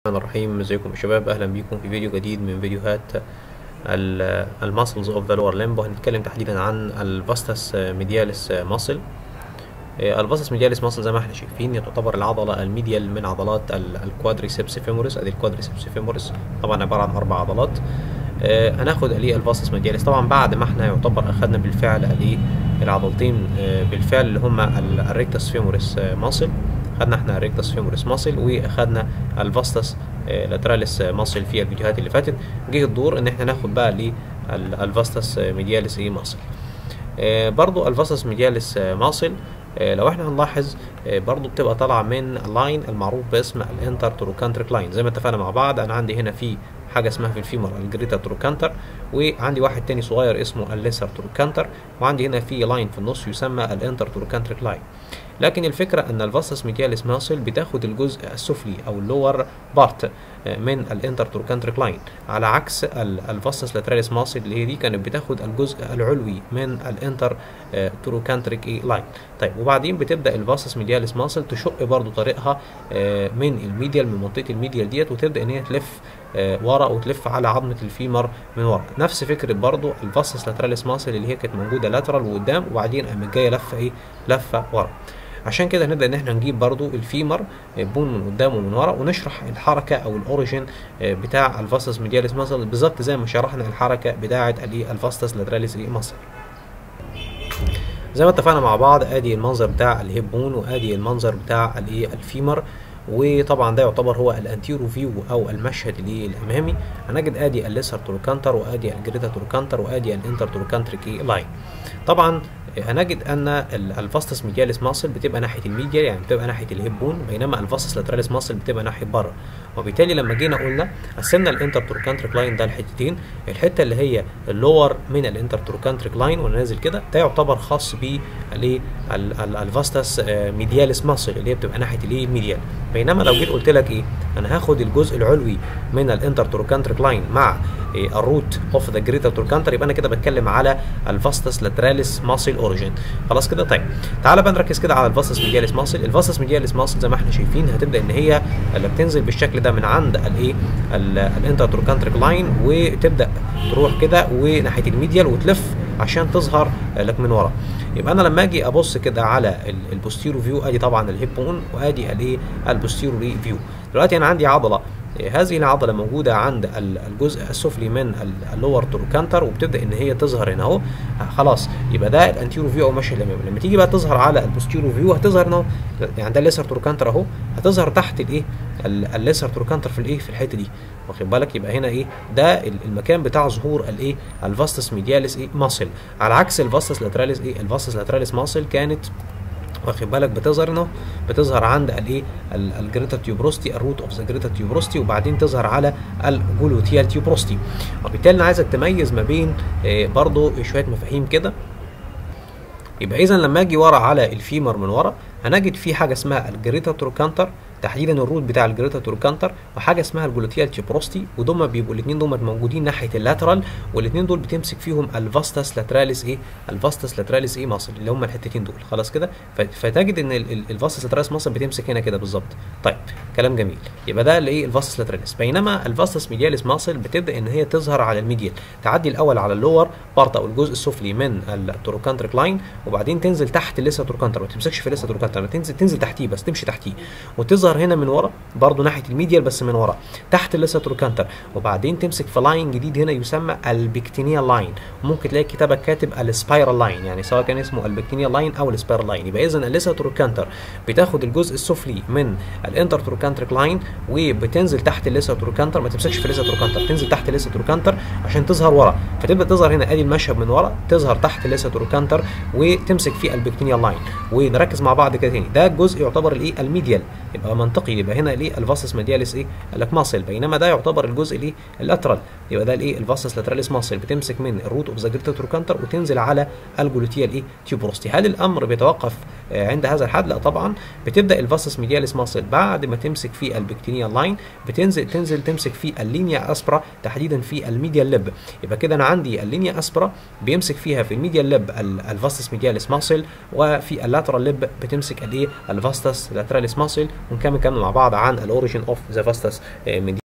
الرحمن الرحيم ازيكم يا شباب اهلا بيكم في فيديو جديد من فيديوهات الماسلز اوف ذا لور لمب وهنتكلم تحديدا عن الفاستس ميدياليس ماسل الفاستس ميدياليس ماسل زي ما احنا شايفين تعتبر العضله الميديال من عضلات الكوادريسبس فيموريس ادي الكوادريسبس فيموريس طبعا عباره عن اربع عضلات هناخد اليه الفاستس ميدياليس طبعا بعد ما احنا يعتبر اخدنا بالفعل اليه العضلتين بالفعل اللي هما الريكتس فيموريس ماسل خدنا احنا الريكتس فيموريس ماسل واخدنا الفاستس لاتراليس ماسل في الفيديوهات اللي فاتت جه الدور ان احنا ناخد بقى للفاستس ميدياليس ايه ماسل برضو الفاستس ميدياليس ماسل لو احنا هنلاحظ برضو بتبقى طالعه من اللاين المعروف باسم الانتر تروكانتريك لاين زي ما اتفقنا مع بعض انا عندي هنا في حاجه اسمها في الفيمر الجريتا تروكانتر وعندي واحد تاني صغير اسمه الليسر تروكانتر وعندي هنا في لاين في النص يسمى الانتر تروكانتريك لاين لكن الفكره ان الفاسس ميدياليس ماسل بتاخد الجزء السفلي او اللور بارت من الانتر تروكانتريك لاين على عكس الفاسس لاتراليس ماسل اللي هي دي كانت بتاخد الجزء العلوي من الانتر تروكانتريك لاين طيب وبعدين بتبدا الفاسس ميدياليس ماسل تشق برضو طريقها من الميديال من منطقه الميديال ديت وتبدا ان هي تلف ورا وتلف على عظمه الفيمر من ورا نفس فكره برضو الفاسس لاتراليس ماسل اللي هي كانت موجوده لاترال وقدام وبعدين قامت جايه لفه ايه لفه ورا عشان كده هنبدا ان احنا نجيب برضو الفيمر بون من قدام ومن ورا ونشرح الحركه او الاوريجين بتاع الفاسس ميدياليس ماسل بالظبط زي ما شرحنا الحركه بتاعه الفاستس لاتراليس ماسل زي ما اتفقنا مع بعض ادي المنظر بتاع الهيب بون وادي المنظر بتاع الايه الفيمر وطبعا ده يعتبر هو الانتيرو فيو او المشهد اللي الامامي هنجد ادي الليسر تروكانتر وادي الجريتا تروكانتر وادي الانتر تروكانتريك لاين طبعا هنجد ان الفاستس ميدياليس ماسل بتبقى ناحيه الميديال يعني بتبقى ناحيه الهيب بون بينما الفاستس لاتراليس ماسل بتبقى ناحيه بره وبالتالي لما جينا قلنا قسمنا الانتر تروكانتريك لاين ده لحتتين الحته اللي هي اللور من الانتر تروكانتريك لاين وانا نازل كده ده يعتبر خاص ب الفاستس ميدياليس ماسل اللي هي بتبقى ناحيه الايه الميديال بينما لو جيت قلت لك ايه انا هاخد الجزء العلوي من الانتر تروكانتريك لاين مع الروت اوف ذا جريتر تروكانتر يبقى انا كده بتكلم على الفاستس لاتراليس ماسل اوريجين خلاص كده طيب تعالى بقى نركز كده على الفاستس ميدياليس ماسل الفاستس ميدياليس ماسل زي ما احنا شايفين هتبدا ان هي اللي بتنزل بالشكل ده من عند الايه الانتر تروكانتريك لاين وتبدا تروح كده وناحيه الميديال وتلف عشان تظهر لك من ورا يبقى انا لما اجي ابص كده على البوستيرو فيو ادي طبعا الهيب بون وادي الايه البوستيرو فيو دلوقتي انا عندي عضله هذه العضله موجوده عند الجزء السفلي من اللور تروكانتر وبتبدا ان هي تظهر هنا اهو خلاص يبقى ده الانتيرو فيو او ماشي الامامي لما تيجي بقى تظهر على البوستيرو فيو هتظهر هنا يعني ده الليسر تروكانتر اهو هتظهر تحت الايه الليسر تروكانتر في الايه في الحته دي واخد بالك يبقى هنا ايه ده المكان بتاع ظهور الايه الفاستس ميدياليس ايه ماسل على عكس الفاستس لاتراليس ايه الفاستس لاتراليس ماسل كانت واخد بالك بتظهر هنا بتظهر عند الايه الجريتا تيوبروستي الروت اوف ذا جريتا تيوبروستي وبعدين تظهر على الجلوتيال تيوبروستي وبالتالي انا عايزك تميز ما بين برضو شويه مفاهيم كده يبقى اذا لما اجي ورا على الفيمر من ورا هنجد في حاجه اسمها الجريتا تروكانتر تحديدا الروت بتاع الجريتا تروكانتر وحاجه اسمها الجلوتيال تيبروستي ودول بيبقوا الاثنين دول موجودين ناحيه اللاترال والاثنين دول بتمسك فيهم الفاستس لاتراليس ايه الفاستس لاتراليس ايه ماسل اللي هم الحتتين دول خلاص كده فتجد ان الفاستس لاتراليس ماسل بتمسك هنا كده بالظبط طيب كلام جميل يبقى ده اللي ايه الفاستس لاتراليس بينما الفاستس ميدياليس ماسل بتبدا ان هي تظهر على الميديال تعدي الاول على اللور بارت او الجزء السفلي من التروكانتريك لاين وبعدين تنزل تحت الليسا تروكانتر ما تمسكش في الليسا تروكانتر تنزل تنزل تحتيه بس تمشي تحتيه وتظهر تظهر هنا من ورا برضه ناحيه الميديال بس من ورا تحت الليسا تروكانتر وبعدين تمسك في لاين جديد هنا يسمى البكتينيال لاين ممكن تلاقي كتابك كاتب السبايرال لاين يعني سواء كان اسمه البكتينيال لاين او السبايرال لاين يبقى اذا الليسا تروكانتر بتاخد الجزء السفلي من الانتر تروكانتريك لاين وبتنزل تحت الليسا تروكانتر ما تمسكش في الليسا تروكانتر تنزل تحت الليسا تروكانتر عشان تظهر ورا فتبدا تظهر هنا ادي المشهد من ورا تظهر تحت الليسا تروكانتر وتمسك في البكتينيال لاين ونركز مع بعض كده تاني ده الجزء يعتبر الايه الميديال يبقى منطقي يبقى هنا الايه الفاسس ميدياليس ايه لك ماسل بينما ده يعتبر الجزء الايه اللاترال يبقى ده الايه الفاسس لاتراليس ماسل بتمسك من الروت اوف ذا جريتا تروكانتر وتنزل على الجلوتيال ايه تيوبروستي هل الامر بيتوقف عند هذا الحد لا طبعا بتبدا الفاسس ميدياليس ماسل بعد ما تمسك في البكتينيال لاين بتنزل تنزل تمسك في اللينيا اسبرا تحديدا في الميديال لب يبقى كده انا عندي اللينيا اسبرا بيمسك فيها في الميديال لب الفاسس ميدياليس ماسل وفي اللاترال لب بتمسك الايه الفاستس لاتراليس ماسل ونكمل كمان مع بعض عن الاوريجين اوف ذا فاستس